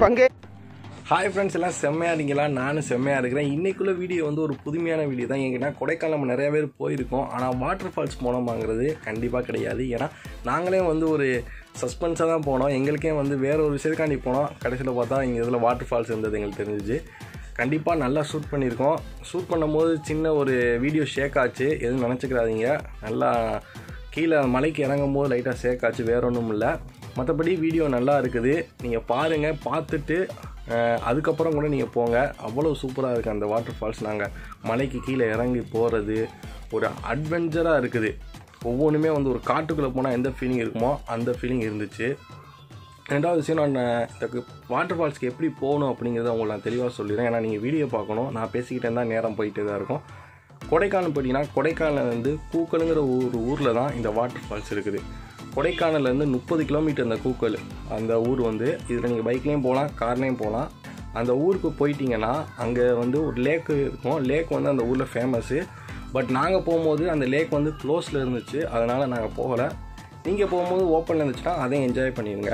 பங்கு hi friends எல்லாம் செம்மையாக இருக்கீங்களா நானும் செம்மையாக இருக்கிறேன் இன்றைக்குள்ள வீடியோ வந்து ஒரு புதுமையான வீடியோ தான் எங்கன்னா கொடைக்கானல் நம்ம நிறைய பேர் போயிருக்கோம் ஆனால் வாட்டர் ஃபால்ஸ் போனோமாங்கிறது கண்டிப்பாக கிடையாது ஏன்னா நாங்களே வந்து ஒரு சஸ்பென்ஸாக தான் போனோம் எங்களுக்கே வந்து வேற ஒரு விஷயத்துக்காண்டி போனோம் கடைசியில் பார்த்தா இங்கே இதில் வாட்டர் ஃபால்ஸ் இருந்தது எங்களுக்கு தெரிஞ்சிச்சு கண்டிப்பாக நல்லா ஷூட் பண்ணியிருக்கோம் ஷூட் பண்ணும்போது சின்ன ஒரு வீடியோ ஷேக் ஆச்சு எதுவும் நினச்சிக்கிறாதீங்க நல்லா கீழே மலைக்கு இறங்கும் போது லைட்டாக ஷேக் ஆச்சு வேற ஒன்றும் இல்லை மற்றபடி வீடியோ நல்லா இருக்குது நீங்கள் பாருங்கள் பார்த்துட்டு அஹ், அதுக்கப்புறம் கூட நீங்கள் போங்க அவ்வளோ சூப்பராக இருக்குது அந்த வாட்டர் ஃபால்ஸ் நாங்கள் மலைக்கு கீழே இறங்கி போகிறது ஒரு அட்வென்ச்சராக இருக்குது ஒவ்வொன்றுமே வந்து ஒரு காட்டுக்குள்ளே போனால் எந்த ஃபீலிங் இருக்குமோ அந்த ஃபீலிங் இருந்துச்சு ரெண்டாவது விஷயம் நான் இந்த வாட்டர் ஃபால்ஸ்க்கு எப்படி போகணும் அப்படிங்கிறத உங்களுக்கு நான் தெளிவாக சொல்லிடுறேன் ஏன்னா நீங்கள் வீடியோ பார்க்கணும் நான் பேசிக்கிட்டே இருந்தால் நேரம் போயிட்டே தான் இருக்கும் கொடைக்கானல் போட்டிங்கன்னா கொடைக்கானல் வந்து கூக்கலுங்கிற ஒரு ஊரில் தான் இந்த வாட்டர் ஃபால்ஸ் இருக்குது கொடைக்கானல்லேருந்து முப்பது கிலோமீட்டர் இந்த கூக்கல் அந்த ஊர் வந்து இதில் நீங்கள் பைக்லேயும் போகலாம் கார்லேயும் போகலாம் அந்த ஊருக்கு போயிட்டீங்கன்னா அங்கே வந்து ஒரு லேக்கு இருக்கும் லேக் வந்து அந்த ஊரில் ஃபேமஸ்ஸு பட் நாங்கள் போகும்போது அந்த லேக் வந்து க்ளோஸில் இருந்துச்சு அதனால் நாங்கள் போகலை நீங்கள் போகும்போது ஓப்பனில் இருந்துச்சுன்னா அதையும் என்ஜாய் பண்ணிடுங்க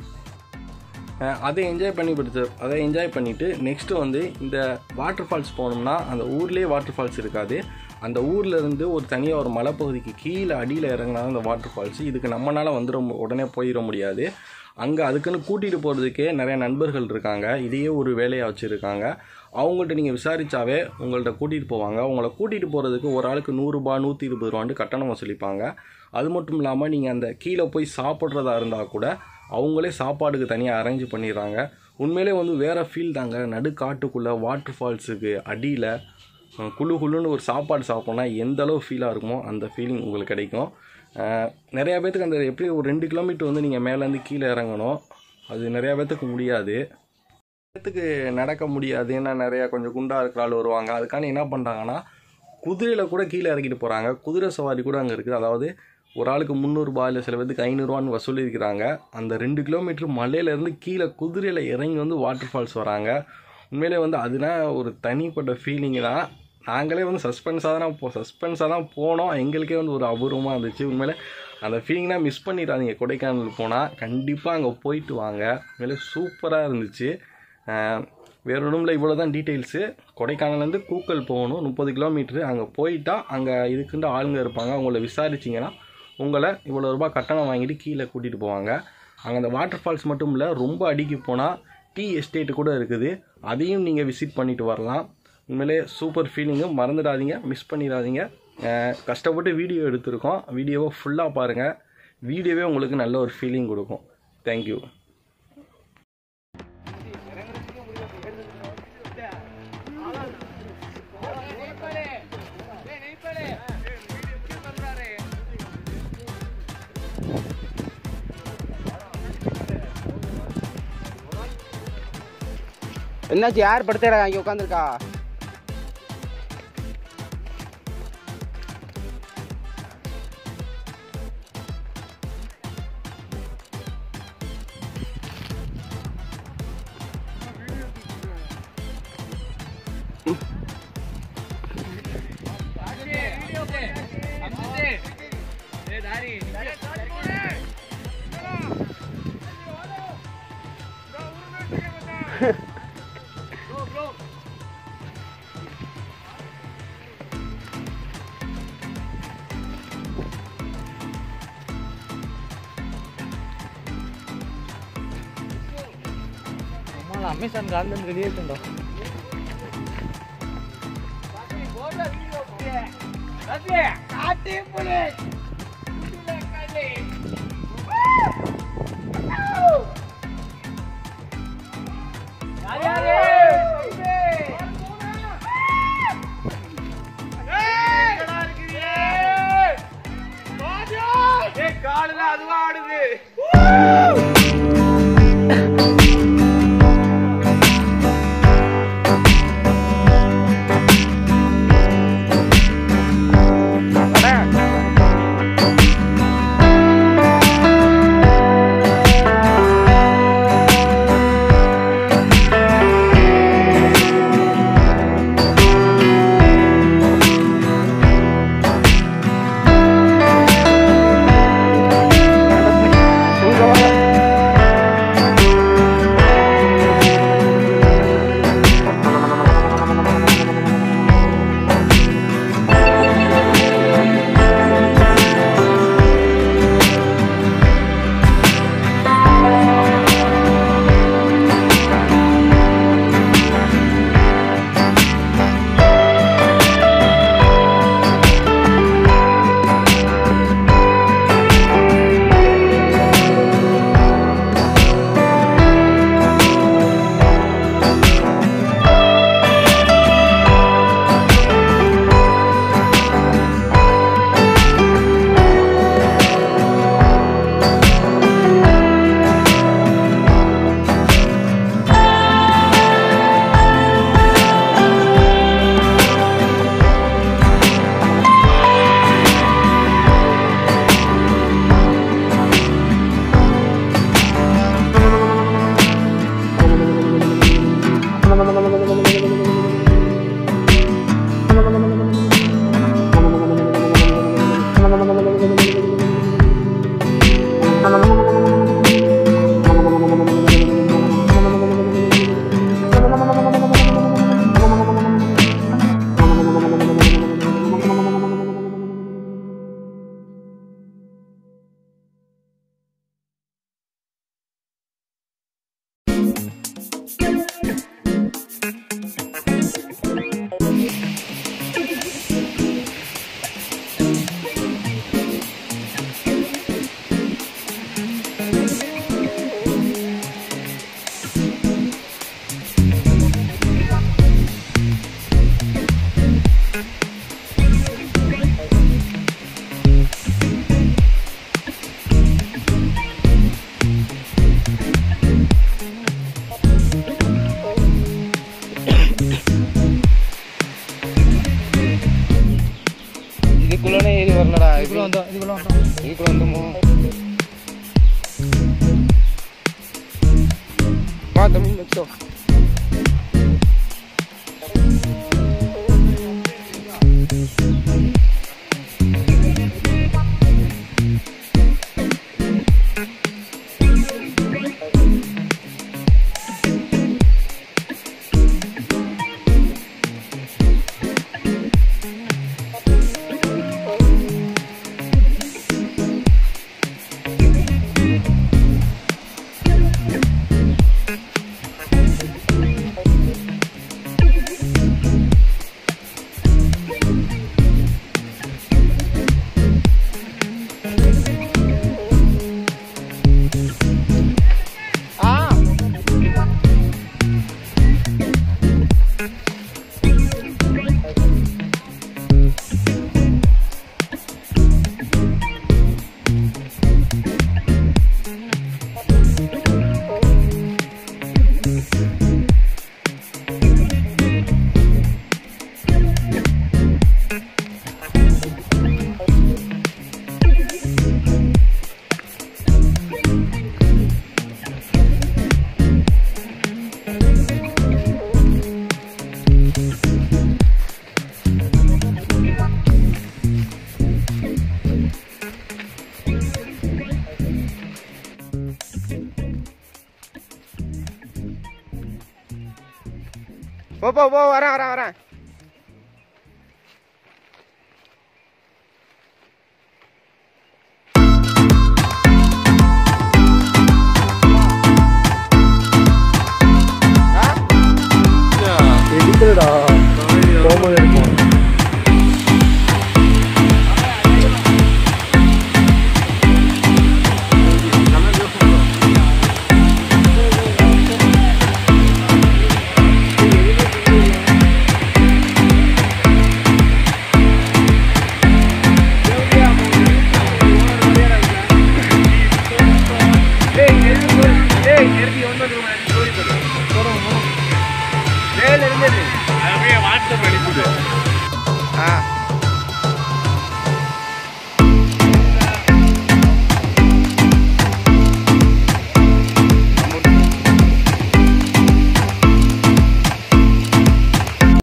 அஹ் அதை என்ஜாய் பண்ணி கொடுத்து அதை என்ஜாய் பண்ணிவிட்டு நெக்ஸ்ட்டு வந்து இந்த வாட்டர் ஃபால்ஸ் போனோம்னா அந்த ஊர்லேயே வாட்டர் ஃபால்ஸ் இருக்காது அந்த ஊர்ல இருந்து ஒரு தனியாக ஒரு மலைப்பகுதிக்கு கீழே அடியில் இறங்கினா அந்த வாட்டர் ஃபால்ஸ் இதுக்கு நம்மளால் வந்துட மு- உடனே போயிட முடியாது அங்கே அதுக்குன்னு கூட்டிகிட்டு போகிறதுக்கே நிறைய நண்பர்கள் இருக்காங்க இதையே ஒரு வேலையாக வச்சுருக்காங்க அவங்கள்ட்ட நீங்கள் விசாரிச்சாவே உங்கள்ட்ட கூட்டிகிட்டு போவாங்க உங்களை கூட்டிகிட்டு போகிறதுக்கு ஒரு ஆளுக்கு நூறுரூபா நூற்றி இருபது ரூபான்னு கட்டணம் வசூலிப்பாங்க அது மட்டும் இல்லாமல் நீங்கள் அந்த கீழே போய் சாப்பிட்றதா இருந்தால் கூட அவங்களே சாப்பாடுக்கு தனியாக அரேஞ்ச் பண்ணிடுறாங்க உண்மையிலே வந்து வேறு ஃபீல் தாங்க நடுக்காட்டுக்குள்ளே வாட்டர் ஃபால்ஸுக்கு அடியில் அஹ், குளு குளுன்னு ஒரு சாப்பாடு சாப்பிட்னா எந்த அளவு ஃபீலாக இருக்குமோ அந்த ஃபீலிங் உங்களுக்கு கிடைக்கும் அஹ், நிறையா பேர்த்துக்கு அந்த எப்படி ஒரு ரெண்டு கிலோமீட்டர் வந்து நீங்கள் மேலேருந்து கீழே இறங்கணும் அது நிறையா பேர்த்துக்கு முடியாது பேர்த்துக்கு நடக்க முடியாது ஏன்னா நிறையா கொஞ்சம் குண்டா இருக்கிற ஆள் வருவாங்க அதுக்காண்டி என்ன பண்ணுறாங்கன்னா குதிரையில் கூட கீழே இறக்கிட்டு போகிறாங்க குதிரை சவாரி கூட அங்கே இருக்குது அதாவது ஒரு ஆளுக்கு முந்நூறுபா இல்லை சில பேருக்கு ஐநூறுரூவான்னு வசூலிக்கிறாங்க அந்த ரெண்டு கிலோமீட்டர் மலையிலேருந்து கீழே குதிரையில் இறங்கி வந்து வாட்டர் ஃபால்ஸ் வராங்க உண்மையிலே வந்து அதுனா ஒரு தனிப்பட்ட ஃபீலிங் தான் நாங்களே வந்து சஸ்பென்ஸாக தான் போ சஸ்பென்ஸாக தான் போனோம் எங்களுக்கே வந்து ஒரு அபூர்வமாக இருந்துச்சு உண்மையிலே அந்த ஃபீலிங்லாம் மிஸ் பண்ணிடாதீங்க கொடைக்கானல் போனால் கண்டிப்பாக அங்கே போயிட்டு வாங்க உண்மையிலே சூப்பராக இருந்துச்சு ஆஹ் வேற ஒன்றும் இவ்வளோ தான் டீட்டெயில்ஸு கொடைக்கானல்லேருந்து கூக்கல் போகணும் முப்பது கிலோமீட்ரு அங்கே போயிட்டா அங்கே இதுக்குண்டு ஆளுங்க இருப்பாங்க அவங்கள விசாரிச்சிங்கன்னா உங்களை இவ்வளோ ரூபாய் கட்டணம் வாங்கிட்டு கீழே கூட்டிகிட்டு போவாங்க அங்கே அந்த வாட்டர் ஃபால்ஸ் மட்டும் இல்லை ரொம்ப அடிக்கு போனால் டீ எஸ்டேட்டு கூட இருக்குது அதையும் நீங்கள் விசிட் பண்ணிட்டு வரலாம் உண்மையிலே சூப்பர் ஃபீலிங்கு மறந்துடாதீங்க மிஸ் பண்ணிடாதீங்க அஹ் கஷ்டப்பட்டு வீடியோ எடுத்திருக்கோம் வீடியோவை ஃபுல்லாக பாருங்கள் வீடியோவே உங்களுக்கு நல்ல ஒரு ஃபீலிங் கொடுக்கும் தேங்க்யூ என்னாச்சு யார் படுத்துறா இங்கே உட்காந்துருக்கா அமேசான் காலில் ரெடி ஆகிட்டோம் காலில் அதுவா ஆடுது கம்மி மெக்ஸோ ஆ போ போ போ வரேன் வரேன் வரேன் ஆ? எடுக்கலடா போகும்போது எடுப்போம் அப்படியே வாட்ஸ்அப் அனுப்பிவிடு ஆ